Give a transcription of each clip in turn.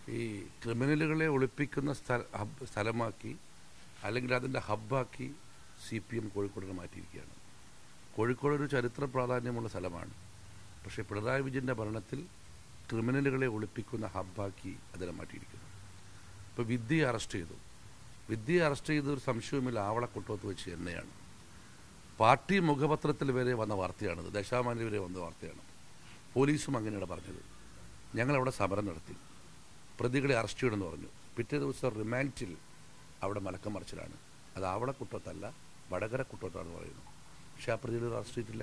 ഈ ക്രിമിനലുകളെ ഒളിപ്പിക്കുന്ന സ്ഥല ഹബ് സ്ഥലമാക്കി അല്ലെങ്കിൽ അതിൻ്റെ ഹബ്ബാക്കി സി പി എം കോഴിക്കോടിനെ മാറ്റിയിരിക്കുകയാണ് കോഴിക്കോട് ഒരു ചരിത്ര പ്രാധാന്യമുള്ള സ്ഥലമാണ് പക്ഷേ പിണറായി വിജയൻ്റെ ഭരണത്തിൽ ക്രിമിനലുകളെ ഒളിപ്പിക്കുന്ന ഹബ്ബാക്കി അതിനെ മാറ്റിയിരിക്കുന്നു ഇപ്പോൾ വിദ്യയെ അറസ്റ്റ് ചെയ്തു വിദ്യയെ അറസ്റ്റ് ചെയ്ത ഒരു സംശയവുമില്ല ആവളക്കുട്ടത്ത് വെച്ച് എന്നെയാണ് പാർട്ടി മുഖപത്രത്തിൽ വരെ വന്ന വാർത്തയാണിത് ദശാമാനിൽ വരെ വന്ന വാർത്തയാണ് പോലീസും അങ്ങനെയാണ് പറഞ്ഞത് ഞങ്ങളവിടെ സമരം നടത്തി പ്രതികളെ അറസ്റ്റ് ചെയ്യണമെന്ന് പറഞ്ഞു പിറ്റേ ദിവസം റിമാൻഡിൽ അവിടെ മലക്കം മറിച്ചിലാണ് അത് ആവളക്കുട്ടത്തല്ല വടകര കുട്ടത്താണെന്ന് പറയുന്നു പക്ഷേ ആ പ്രതികളെ അറസ്റ്റ് ചെയ്തിട്ടില്ല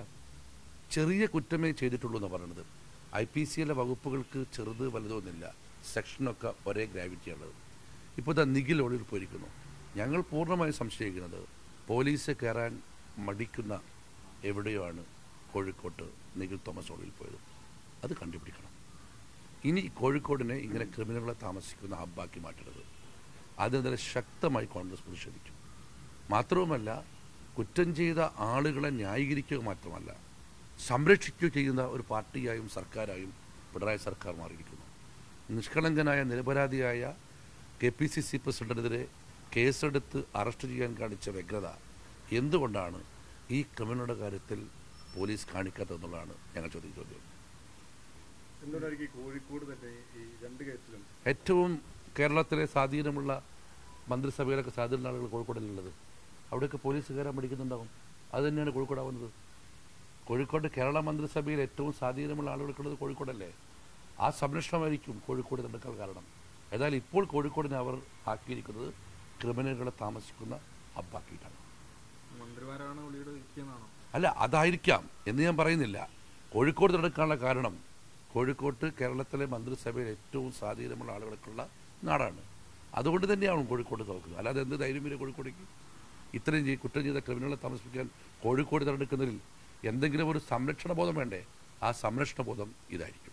ചെറിയ കുറ്റമേ ചെയ്തിട്ടുള്ളൂ എന്ന് പറയുന്നത് ഐ പി സിയിലെ വകുപ്പുകൾക്ക് ചെറുത് വലുതൊന്നുമില്ല സെക്ഷനൊക്കെ ഒരേ ഗ്രാവിറ്റിയാണുള്ളത് ഇപ്പോൾ ഇതാ നിഖിൽ ഒളിവിൽ പോയിരിക്കുന്നു ഞങ്ങൾ പൂർണ്ണമായും സംശയിക്കുന്നത് പോലീസ് കയറാൻ മടിക്കുന്ന എവിടെയോ ആണ് കോഴിക്കോട്ട് നിഖിൽ തോമസ് ഒളിവിൽ പോയത് അത് കണ്ടുപിടിക്കണം ഇനി കോഴിക്കോടിനെ ഇങ്ങനെ ക്രിമിനലുകളെ താമസിക്കുന്ന ഹബ്ബാക്കി മാറ്റരുത് അതിനെതിരെ ശക്തമായി കോൺഗ്രസ് പ്രതിഷേധിക്കും മാത്രവുമല്ല കുറ്റം ചെയ്ത ആളുകളെ ന്യായീകരിക്കുക മാത്രമല്ല സംരക്ഷിക്കുക ചെയ്യുന്ന ഒരു പാർട്ടിയായും സർക്കാരായും പിണറായി സർക്കാർ മാറിയിരിക്കുന്നു നിഷ്കളങ്കനായ നിരപരാധിയായ കെ പി സി സി പ്രസിഡന്റിനെതിരെ കേസെടുത്ത് അറസ്റ്റ് ചെയ്യാൻ കാണിച്ച വ്യഗ്രത എന്തുകൊണ്ടാണ് ഈ ക്രിമിനലുടെ കാര്യത്തിൽ പോലീസ് കാണിക്കാത്തതെന്നുള്ളതാണ് ഞങ്ങൾ ചോദിക്കുന്ന ചോദ്യം എന്തുകൊണ്ടായിരിക്കും ഈ കോഴിക്കോട് തന്നെ ഈ രണ്ട് കേസിലും ഏറ്റവും കേരളത്തിലെ സ്വാധീനമുള്ള മന്ത്രിസഭയിലൊക്കെ സ്വാധീനമുള്ള ആളുകൾ കോഴിക്കോടിലുള്ളത് അവിടെയൊക്കെ പോലീസ് കയറാൻ പഠിക്കുന്നുണ്ടാവും അത് തന്നെയാണ് കോഴിക്കോടാവുന്നത് കോഴിക്കോട് കേരള മന്ത്രിസഭയിൽ ഏറ്റവും സ്വാധീനമുള്ള ആളുകൾക്കുള്ളത് കോഴിക്കോടല്ലേ ആ സംരക്ഷണമായിരിക്കും കോഴിക്കോട് നടക്കാൻ കാരണം ഏതായാലും ഇപ്പോൾ കോഴിക്കോടിനെ അവർ ആക്കിയിരിക്കുന്നത് ക്രിമിനലുകളെ താമസിക്കുന്ന ഹബ്ബാക്കിയിട്ടാണ് മന്ത്രിമാരാണ് ഒളിയുടെ ഇരിക്കുന്നതാണോ അല്ല അതായിരിക്കാം എന്ന് ഞാൻ പറയുന്നില്ല കോഴിക്കോട് നടക്കാനുള്ള കാരണം കോഴിക്കോട്ട് കേരളത്തിലെ മന്ത്രിസഭയിൽ ഏറ്റവും സ്വാധീനമുള്ള ആളുകൾക്കുള്ള നാടാണ് അതുകൊണ്ട് തന്നെയാണ് കോഴിക്കോട് തുറക്കുന്നത് അല്ലാതെ എന്ത് ധൈര്യം വരെ കോഴിക്കോടേക്ക് ഇത്രയും ചെയ്- കുറ്റം ചെയ്ത ക്രിമിനലുകളെ താമസിപ്പിക്കാൻ കോഴിക്കോട് തിരഞ്ഞെടുക്കുന്നതിൽ എന്തെങ്കിലും ഒരു സംരക്ഷണ ബോധം വേണ്ടേ ആ സംരക്ഷണ ബോധം ഇതായിരിക്കും